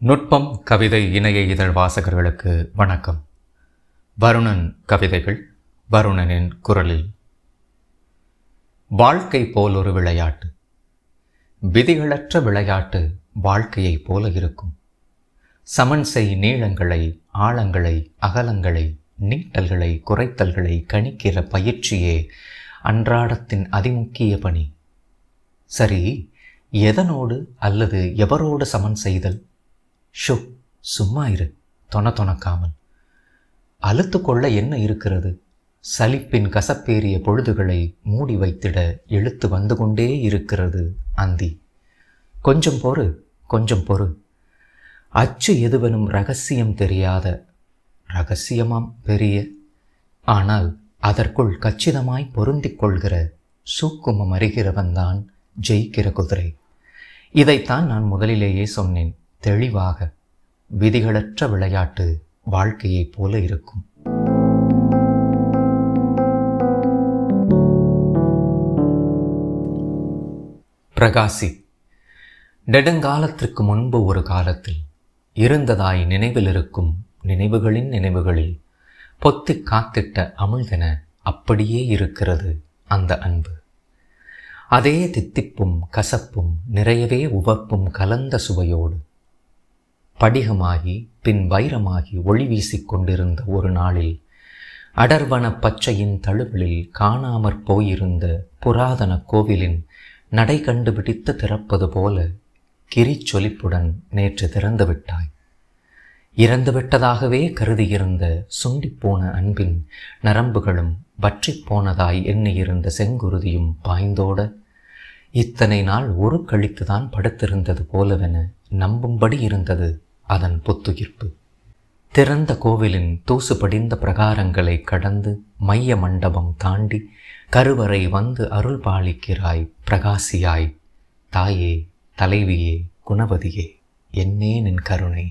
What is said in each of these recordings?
நுட்பம் கவிதை இணைய இதழ் வாசகர்களுக்கு வணக்கம் வருணன் கவிதைகள் வருணனின் குரலில் வாழ்க்கை போல் ஒரு விளையாட்டு விதிகளற்ற விளையாட்டு வாழ்க்கையைப் போல இருக்கும் சமன் செய் நீளங்களை ஆழங்களை அகலங்களை நீட்டல்களை குறைத்தல்களை கணிக்கிற பயிற்சியே அன்றாடத்தின் அதிமுக்கிய பணி சரி எதனோடு அல்லது எவரோடு சமன் செய்தல் ஷோ சும்மா இரு தொண தொணக்காமல் அழுத்து கொள்ள என்ன இருக்கிறது சலிப்பின் கசப்பேறிய பொழுதுகளை மூடி வைத்திட இழுத்து வந்து கொண்டே இருக்கிறது அந்தி கொஞ்சம் பொறு கொஞ்சம் பொறு அச்சு எதுவெனும் ரகசியம் தெரியாத ரகசியமாம் பெரிய ஆனால் அதற்குள் கச்சிதமாய் பொருந்திக் கொள்கிற சூக்குமம் அறிகிறவன்தான் ஜெயிக்கிற குதிரை இதைத்தான் நான் முதலிலேயே சொன்னேன் தெளிவாக விதிகளற்ற விளையாட்டு வாழ்க்கையைப் போல இருக்கும் பிரகாசி நெடுங்காலத்திற்கு முன்பு ஒரு காலத்தில் இருந்ததாய் நினைவில் இருக்கும் நினைவுகளின் நினைவுகளில் பொத்திக் காத்திட்ட அமிழ்தென அப்படியே இருக்கிறது அந்த அன்பு அதே தித்திப்பும் கசப்பும் நிறையவே உவப்பும் கலந்த சுவையோடு படிகமாகி பின் வைரமாகி ஒளி வீசிக் கொண்டிருந்த ஒரு நாளில் அடர்வன பச்சையின் தழுவலில் காணாமற் போயிருந்த புராதன கோவிலின் நடை கண்டுபிடித்து திறப்பது போல கிரிச்சொலிப்புடன் நேற்று திறந்து விட்டாய் இறந்துவிட்டதாகவே கருதியிருந்த சுண்டிப்போன அன்பின் நரம்புகளும் வற்றிப் போனதாய் எண்ணியிருந்த செங்குருதியும் பாய்ந்தோட இத்தனை நாள் ஒரு கழித்துதான் படுத்திருந்தது போலவென நம்பும்படி இருந்தது அதன் புத்துயிர்ப்பு திறந்த கோவிலின் தூசு படிந்த பிரகாரங்களை கடந்து மைய மண்டபம் தாண்டி கருவறை வந்து அருள் பாலிக்கிறாய் பிரகாசியாய் தாயே தலைவியே குணவதியே என்னே நின் கருணை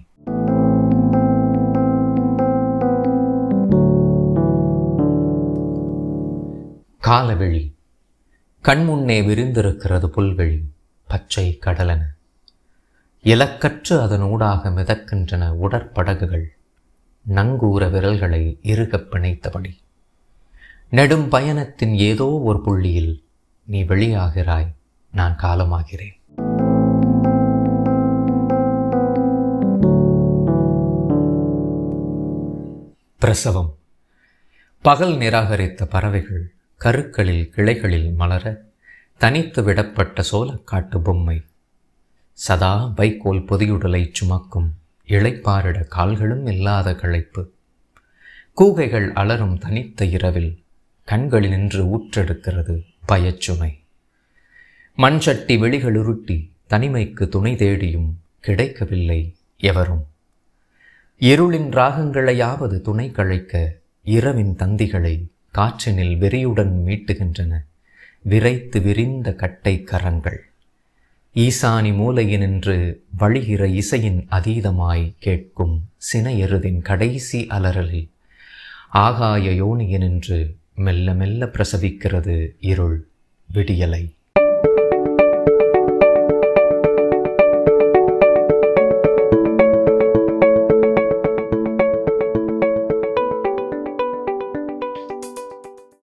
காலவெளி கண்முன்னே விரிந்திருக்கிறது புல்வெளி பச்சை கடலென இலக்கற்று அதனூடாக மிதக்கின்றன உடற்படகுகள் நங்கூர விரல்களை இறுகப் பிணைத்தபடி நெடும் பயணத்தின் ஏதோ ஒரு புள்ளியில் நீ வெளியாகிறாய் நான் காலமாகிறேன் பிரசவம் பகல் நிராகரித்த பறவைகள் கருக்களில் கிளைகளில் மலர தனித்து விடப்பட்ட சோளக்காட்டு பொம்மை சதா வைக்கோல் பொதியுடலை சுமக்கும் இளைப்பாரிட கால்களும் இல்லாத களைப்பு கூகைகள் அலரும் தனித்த இரவில் கண்களில் நின்று ஊற்றெடுக்கிறது பயச்சுமை மண் சட்டி வெளிகள் உருட்டி தனிமைக்கு துணை தேடியும் கிடைக்கவில்லை எவரும் இருளின் ராகங்களையாவது துணை கழைக்க இரவின் தந்திகளை காற்றினில் வெறியுடன் மீட்டுகின்றன விரைத்து விரிந்த கட்டை கரங்கள் ஈசானி மூலையினின்று வழிகிற இசையின் அதீதமாய் கேட்கும் சின எருதின் கடைசி அலறலில் ஆகாய யோனியனின்று மெல்ல மெல்ல பிரசவிக்கிறது இருள் விடியலை